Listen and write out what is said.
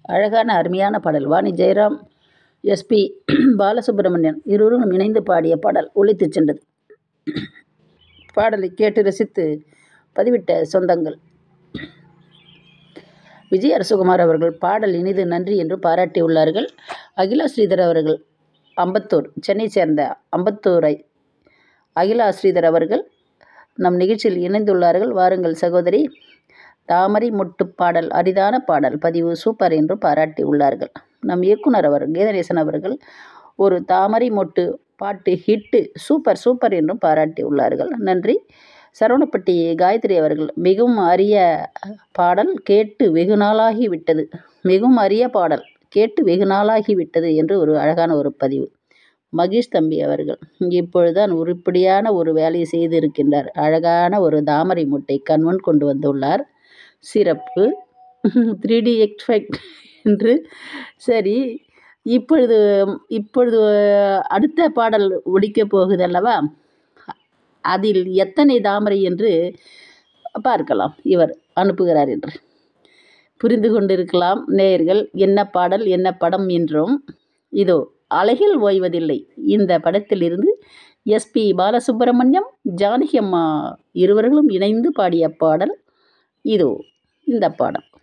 அழகான அருமையான பாடல் வாணி ஜெயராம் எஸ்பி பாலசுப்ரமணியன் இருவரும் இணைந்து பாடிய பாடல் ஒலித்துச் சென்றது பாடலை கேட்டு ரசித்து பதிவிட்ட சொந்தங்கள் விஜய் அரசகுமார் அவர்கள் பாடல் இனிது நன்றி என்று பாராட்டியுள்ளார்கள் அகிலா ஸ்ரீதர் அவர்கள் அம்பத்தூர் சென்னை சேர்ந்த அம்பத்தூரை அகிலா ஸ்ரீதர் அவர்கள் நம் நிகழ்ச்சியில் இணைந்துள்ளார்கள் வாருங்கள் சகோதரி தாமரை மொட்டு பாடல் அரிதான பாடல் பதிவு சூப்பர் என்று பாராட்டி உள்ளார்கள் நம் இயக்குனர் அவர் கீதநேசன் அவர்கள் ஒரு தாமரை மொட்டு பாட்டு ஹிட்டு சூப்பர் சூப்பர் என்றும் பாராட்டி உள்ளார்கள் நன்றி சரவணப்பட்டி காயத்ரி அவர்கள் மிகவும் அரிய பாடல் கேட்டு வெகு நாளாகி விட்டது மிகவும் அரிய பாடல் கேட்டு வெகு நாளாகி விட்டது என்று ஒரு அழகான ஒரு பதிவு மகேஷ் தம்பி அவர்கள் இப்பொழுதுதான் உருப்படியான ஒரு வேலையை செய்திருக்கின்றார் அழகான ஒரு தாமரை முட்டை கண்முன் கொண்டு வந்துள்ளார் சிறப்பு த்ரீ டி எக்ஸ்பெக்ட் என்று சரி இப்பொழுது இப்பொழுது அடுத்த பாடல் ஒலிக்கப் போகுது அல்லவா அதில் எத்தனை தாமரை என்று பார்க்கலாம் இவர் அனுப்புகிறார் என்று புரிந்து கொண்டிருக்கலாம் நேயர்கள் என்ன பாடல் என்ன படம் என்றும் இதோ அழகில் ஓய்வதில்லை இந்த படத்திலிருந்து எஸ்பி பாலசுப்ரமணியம் ஜானகி அம்மா இருவர்களும் இணைந்து பாடிய பாடல் இதோ இந்த பாடல்